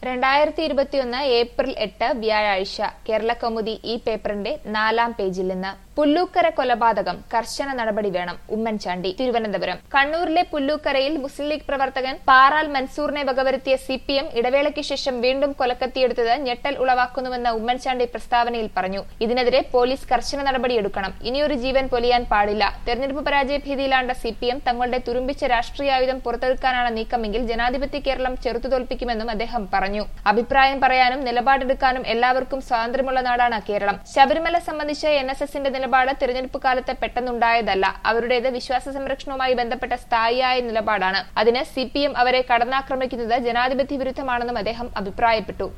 രണ്ടായിരത്തി ഇരുപത്തിയൊന്ന് ഏപ്രിൽ എട്ട് വ്യാഴാഴ്ച കേരള കൗമുദി ഈ പേപ്പറിന്റെ നാലാം പേജിൽ നിന്ന് പുല്ലൂക്കര കൊലപാതകം കർശന നടപടി വേണം ഉമ്മൻചാണ്ടി തിരുവനന്തപുരം കണ്ണൂരിലെ പുല്ലൂക്കരയിൽ മുസ്ലിം ലീഗ് പ്രവർത്തകൻ പാറാൽ മൻസൂറിനെ വകവരുത്തിയ സി പി എം ഇടവേളയ്ക്ക് ശേഷം വീണ്ടും കൊലക്കത്തിയെടുത്തത് ഞെട്ടൽ ഉളവാക്കുന്നുവെന്ന് ഉമ്മൻചാണ്ടി പ്രസ്താവനയിൽ പറഞ്ഞു ഇതിനെതിരെ പോലീസ് കർശന നടപടിയെടുക്കണം ഇനിയൊരു ജീവൻ പൊലിയാൻ പാടില്ല തെരഞ്ഞെടുപ്പ് പരാജയ ഭീതിയിലാണ്ട സി പി എം തങ്ങളുടെ തുരുമ്പിച്ച രാഷ്ട്രീയായുധം പുറത്തെടുക്കാനാണ് നീക്കമെങ്കിൽ ജനാധിപത്യ കേരളം ചെറുത്തുതോൽപ്പിക്കുമെന്നും അദ്ദേഹം പറഞ്ഞു അഭിപ്രായം പറയാനും നിലപാടെടുക്കാനും എല്ലാവർക്കും സ്വാതന്ത്ര്യമുള്ള നാടാണ് കേരളം ശബരിമല സംബന്ധിച്ച് എൻ എസ് എസിന്റെ നിലപാട് തിരഞ്ഞെടുപ്പ് കാലത്ത് പെട്ടെന്നുണ്ടായതല്ല അവരുടേത് വിശ്വാസ സംരക്ഷണവുമായി ബന്ധപ്പെട്ട സ്ഥായിയായ നിലപാടാണ് അതിന് സി പി എം അവരെ കടന്നാക്രമിക്കുന്നത് ജനാധിപത്യ വിരുദ്ധമാണെന്നും അദ്ദേഹം അഭിപ്രായപ്പെട്ടു